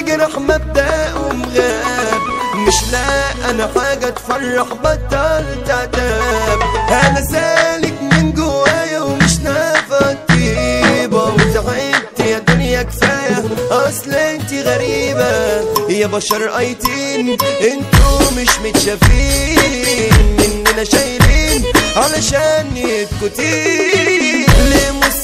جرح مبدأهم غاب مش لا انا حاجة تفرح بطلت عتاب انا سالك من جوايا ومش نافع طيبة وتعبت يا دنيا كفاية اصل انت غريبة يا بشر ايتين انتوا مش متشافين مننا شايلين علشان يتكتين ليه